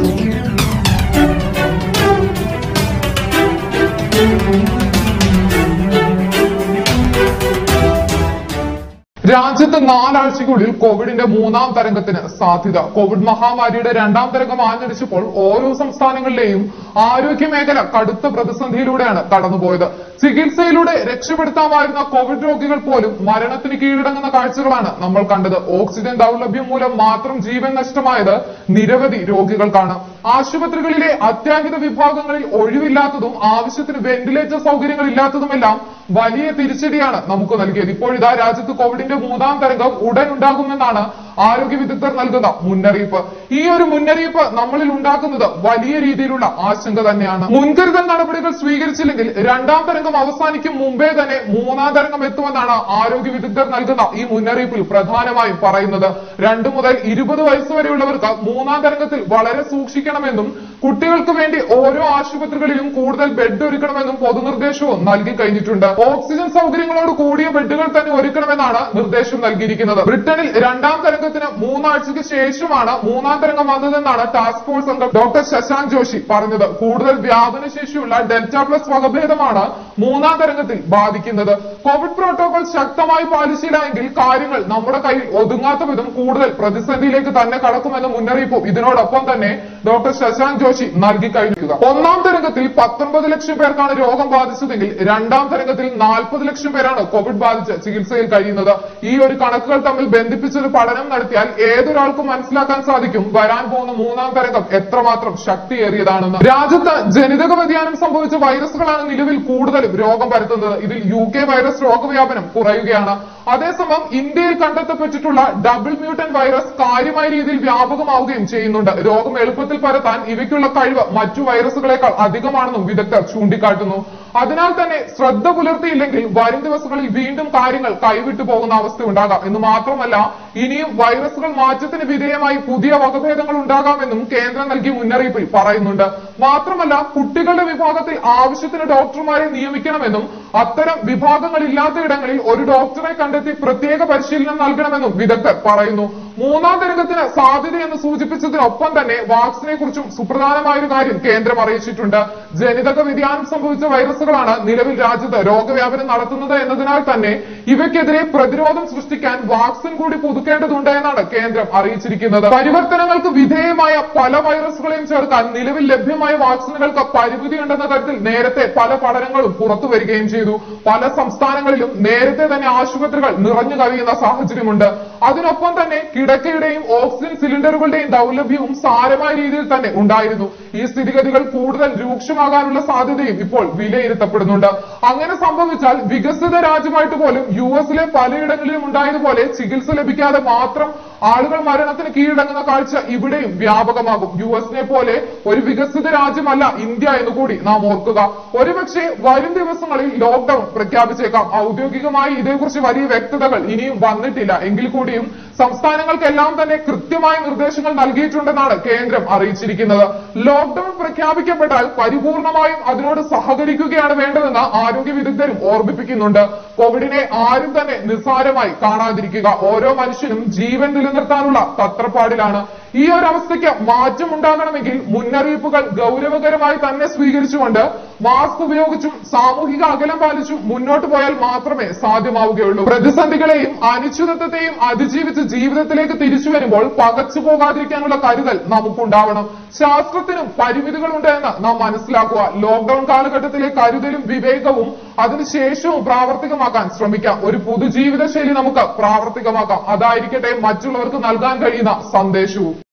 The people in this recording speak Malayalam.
രാജ്യത്ത് നാലാഴ്ചയ്ക്കുള്ളിൽ കോവിഡിന്റെ മൂന്നാം തരംഗത്തിന് സാധ്യത കോവിഡ് മഹാമാരിയുടെ രണ്ടാം തരംഗം ആഞ്ഞടിച്ചപ്പോൾ ഓരോ സംസ്ഥാനങ്ങളിലെയും ആരോഗ്യ മേഖല കടുത്ത പ്രതിസന്ധിയിലൂടെയാണ് കടന്നുപോയത് ചികിത്സയിലൂടെ രക്ഷപ്പെടുത്താമായിരുന്ന കോവിഡ് രോഗികൾ പോലും മരണത്തിന് കീഴടങ്ങുന്ന കാഴ്ചകളാണ് നമ്മൾ കണ്ടത് ഓക്സിജൻ ദൗർലഭ്യം മൂലം മാത്രം ജീവൻ നഷ്ടമായത് നിരവധി രോഗികൾക്കാണ് ആശുപത്രികളിലെ അത്യാഹിത വിഭാഗങ്ങളിൽ ഒഴിവില്ലാത്തതും ആവശ്യത്തിന് വെന്റിലേറ്റർ സൗകര്യങ്ങൾ ഇല്ലാത്തതുമെല്ലാം വലിയ തിരിച്ചടിയാണ് നമുക്ക് നൽകിയത് ഇപ്പോഴിതാ രാജ്യത്ത് കോവിഡിന്റെ മൂന്നാം തരംഗം ഉടൻ ഉണ്ടാകുമെന്നാണ് ആരോഗ്യ വിദഗ്ധർ നൽകുന്ന മുന്നറിയിപ്പ് ഈ ഒരു മുന്നറിയിപ്പ് നമ്മളിൽ ഉണ്ടാക്കുന്നത് വലിയ രീതിയിലുള്ള ആശങ്ക തന്നെയാണ് മുൻകരുതൽ നടപടികൾ സ്വീകരിച്ചില്ലെങ്കിൽ രണ്ടാം തരംഗം അവസാനിക്കും മുമ്പേ തന്നെ മൂന്നാം തരംഗം എത്തുമെന്നാണ് ആരോഗ്യ വിദഗ്ധർ നൽകുന്ന ഈ മുന്നറിയിപ്പിൽ പ്രധാനമായും പറയുന്നത് രണ്ടു മുതൽ ഇരുപത് വയസ്സ് വരെയുള്ളവർക്ക് മൂന്നാം തരംഗത്തിൽ വളരെ സൂക്ഷിക്കണമെന്നും കുട്ടികൾക്ക് വേണ്ടി ഓരോ ആശുപത്രികളിലും കൂടുതൽ ബെഡ് ഒരുക്കണമെന്നും പൊതുനിർദ്ദേശവും നൽകി കഴിഞ്ഞിട്ടുണ്ട് ഓക്സിജൻ സൗകര്യങ്ങളോട് കൂടിയ ബെഡുകൾ തന്നെ ഒരുക്കണമെന്നാണ് നിർദ്ദേശം നൽകിയിരിക്കുന്നത് ബ്രിട്ടനിൽ രണ്ടാം തരംഗത്തിന് മൂന്നാഴ്ചയ്ക്ക് ശേഷമാണ് മൂന്നാം തരംഗം വന്നതെന്നാണ് ടാസ്ക് ഫോഴ്സ് അംഗം ഡോക്ടർ ശശാങ്ക് ജോഷി പറഞ്ഞത് കൂടുതൽ വ്യാപനശേഷിയുള്ള ഡെൽറ്റ പ്ലസ് വകഭേദമാണ് മൂന്നാം തരംഗത്തിൽ ബാധിക്കുന്നത് കോവിഡ് പ്രോട്ടോകോൾ ശക്തമായി പാലിച്ചില്ല എങ്കിൽ കാര്യങ്ങൾ നമ്മുടെ കയ്യിൽ ഒതുങ്ങാത്ത വിധം കൂടുതൽ പ്രതിസന്ധിയിലേക്ക് തന്നെ കടക്കുമെന്ന മുന്നറിയിപ്പും ഇതിനോടൊപ്പം തന്നെ ഡോക്ടർ ശശാങ്ക് ജോഷി നൽകി കഴിഞ്ഞിരിക്കുക ഒന്നാം തരംഗത്തിൽ പത്തൊൻപത് ലക്ഷം പേർക്കാണ് രോഗം ബാധിച്ചതെങ്കിൽ രണ്ടാം തരംഗത്തിൽ നാൽപ്പത് ലക്ഷം പേരാണ് കോവിഡ് ബാധിച്ച് ചികിത്സയിൽ കഴിയുന്നത് ഈ ഒരു കണക്കുകൾ തമ്മിൽ ബന്ധിപ്പിച്ചൊരു പഠനം നടത്തിയാൽ ഏതൊരാൾക്കും മനസ്സിലാക്കാൻ സാധിക്കും വരാൻ പോകുന്ന മൂന്നാം തരംഗം എത്രമാത്രം ശക്തിയേറിയതാണെന്ന് രാജ്യത്ത് ജനിതക വ്യതിയാനം സംഭവിച്ച വൈറസുകളാണ് നിലവിൽ കൂടുതലും രോഗം പരത്തുന്നത് ഇതിൽ യു കെ വൈറസ് രോഗവ്യാപനം കുറയുകയാണ് അതേസമയം ഇന്ത്യയിൽ കണ്ടെത്തപ്പെട്ടിട്ടുള്ള ഡബിൾ മ്യൂട്ടൻ വൈറസ് കാര്യമായ രീതിയിൽ വ്യാപകമാവുകയും ചെയ്യുന്നുണ്ട് രോഗം എളുപ്പത്തിൽ പരത്താൻ ഇവയ്ക്കുള്ള കഴിവ് മറ്റു വൈറസുകളെക്കാൾ അധികമാണെന്നും വിദഗ്ധർ ചൂണ്ടിക്കാട്ടുന്നു അതിനാൽ തന്നെ ശ്രദ്ധ പുലർത്തിയില്ലെങ്കിൽ വരും ദിവസങ്ങളിൽ വീണ്ടും കാര്യങ്ങൾ കൈവിട്ടു പോകുന്ന അവസ്ഥ ഉണ്ടാകാം എന്ന് മാത്രമല്ല ഇനിയും വൈറസുകൾ മാറ്റത്തിന് വിധേയമായി പുതിയ വകഭേദങ്ങൾ ഉണ്ടാകാമെന്നും കേന്ദ്രം നൽകിയ മുന്നറിയിപ്പിൽ പറയുന്നുണ്ട് മാത്രമല്ല കുട്ടികളുടെ വിഭാഗത്തിൽ ആവശ്യത്തിന് ഡോക്ടർമാരെ നിയമിക്കണമെന്നും അത്തരം വിഭാഗങ്ങൾ ഇല്ലാത്ത ഇടങ്ങളിൽ ഒരു ഡോക്ടറെ കണ്ടെത്തി പ്രത്യേക പരിശീലനം നൽകണമെന്നും വിദഗ്ധർ പറയുന്നു മൂന്നാം തരംഗത്തിന് സാധ്യതയെന്ന് സൂചിപ്പിച്ചതിനൊപ്പം തന്നെ വാക്സിനെ കുറിച്ചും സുപ്രധാനമായ ഒരു കാര്യം കേന്ദ്രം അറിയിച്ചിട്ടുണ്ട് ജനിതക വ്യതിയാനം സംഭവിച്ച വൈറസുകളാണ് നിലവിൽ രാജ്യത്ത് രോഗവ്യാപനം നടത്തുന്നത് എന്നതിനാൽ തന്നെ ഇവയ്ക്കെതിരെ പ്രതിരോധം സൃഷ്ടിക്കാൻ വാക്സിൻ കൂടി പുതുക്കേണ്ടതുണ്ട് എന്നാണ് കേന്ദ്രം അറിയിച്ചിരിക്കുന്നത് പരിവർത്തനങ്ങൾക്ക് വിധേയമായ പല വൈറസുകളെയും ചേർക്കാൻ നിലവിൽ ലഭ്യമായ വാക്സിനുകൾക്ക് പരിമിതിയുണ്ടെന്ന തരത്തിൽ നേരത്തെ പല പഠനങ്ങളും പുറത്തു വരികയും ചെയ്തു പല സംസ്ഥാനങ്ങളിലും നേരത്തെ തന്നെ ആശുപത്രികൾ നിറഞ്ഞു കവിയുന്ന സാഹചര്യമുണ്ട് അതിനൊപ്പം തന്നെ കിടക്കയുടെയും ഓക്സിജൻ സിലിണ്ടറുകളുടെയും ദൗർലഭ്യവും സാരമായ രീതിയിൽ തന്നെ ഉണ്ടായിരുന്നു ഈ സ്ഥിതിഗതികൾ കൂടുതൽ രൂക്ഷമാകാനുള്ള സാധ്യതയും ഇപ്പോൾ വിലയിരുത്തപ്പെടുന്നുണ്ട് അങ്ങനെ സംഭവിച്ചാൽ വികസിത രാജ്യമായിട്ട് പോലും യു എസിലെ പലയിടങ്ങളിലും ഉണ്ടായതുപോലെ ചികിത്സ ലഭിക്കാതെ മാത്രം ആളുകൾ മരണത്തിന് കീഴടങ്ങുന്ന കാഴ്ച ഇവിടെയും വ്യാപകമാകും യു എസിനെ പോലെ ഒരു വികസിത രാജ്യമല്ല ഇന്ത്യ എന്ന് കൂടി നാം ഓർക്കുക ഒരുപക്ഷെ വരും ദിവസങ്ങളിൽ ലോക്ക്ഡൌൺ പ്രഖ്യാപിച്ചേക്കാം ഔദ്യോഗികമായി ഇതേക്കുറിച്ച് വലിയ വ്യക്തതകൾ ഇനിയും വന്നിട്ടില്ല എങ്കിൽ കൂടിയും സംസ്ഥാനങ്ങൾക്കെല്ലാം തന്നെ കൃത്യമായ നിർദ്ദേശങ്ങൾ നൽകിയിട്ടുണ്ടെന്നാണ് കേന്ദ്രം അറിയിച്ചിരിക്കുന്നത് ലോക്ക്ഡൌൺ പ്രഖ്യാപിക്കപ്പെട്ടാൽ പരിപൂർണമായും അതിനോട് സഹകരിക്കുകയാണ് വേണ്ടതെന്ന് ആരോഗ്യ വിദഗ്ധരും ഓർമ്മിപ്പിക്കുന്നുണ്ട് കോവിഡിനെ ആരും തന്നെ നിസ്സാരമായി കാണാതിരിക്കുക ഓരോ മനുഷ്യനും ജീവൻ നിലനിർത്താനുള്ള തത്രപ്പാടിലാണ് ഈ ഒരു അവസ്ഥയ്ക്ക് മാറ്റം ഉണ്ടാകണമെങ്കിൽ മുന്നറിയിപ്പുകൾ ഗൗരവകരമായി തന്നെ സ്വീകരിച്ചുകൊണ്ട് മാസ്ക് ഉപയോഗിച്ചും സാമൂഹിക അകലം പാലിച്ചും മുന്നോട്ട് പോയാൽ മാത്രമേ സാധ്യമാവുകയുള്ളൂ പ്രതിസന്ധികളെയും അനിശ്ചിതത്വത്തെയും അതിജീവിച്ച് ജീവിതത്തിലേക്ക് തിരിച്ചു വരുമ്പോൾ പകച്ചു പോകാതിരിക്കാനുള്ള കരുതൽ നമുക്കുണ്ടാവണം ശാസ്ത്രത്തിനും പരിമിതികളുണ്ട് എന്ന് നാം മനസ്സിലാക്കുക ലോക്ക്ഡൌൺ കാലഘട്ടത്തിലെ കരുതലും വിവേകവും അതിനുശേഷവും പ്രാവർത്തികമാക്കാൻ ശ്രമിക്കാം ഒരു പുതുജീവിത ശൈലി നമുക്ക് പ്രാവർത്തികമാക്കാം അതായിരിക്കട്ടെ മറ്റുള്ളവർക്ക് നൽകാൻ കഴിയുന്ന സന്ദേശവും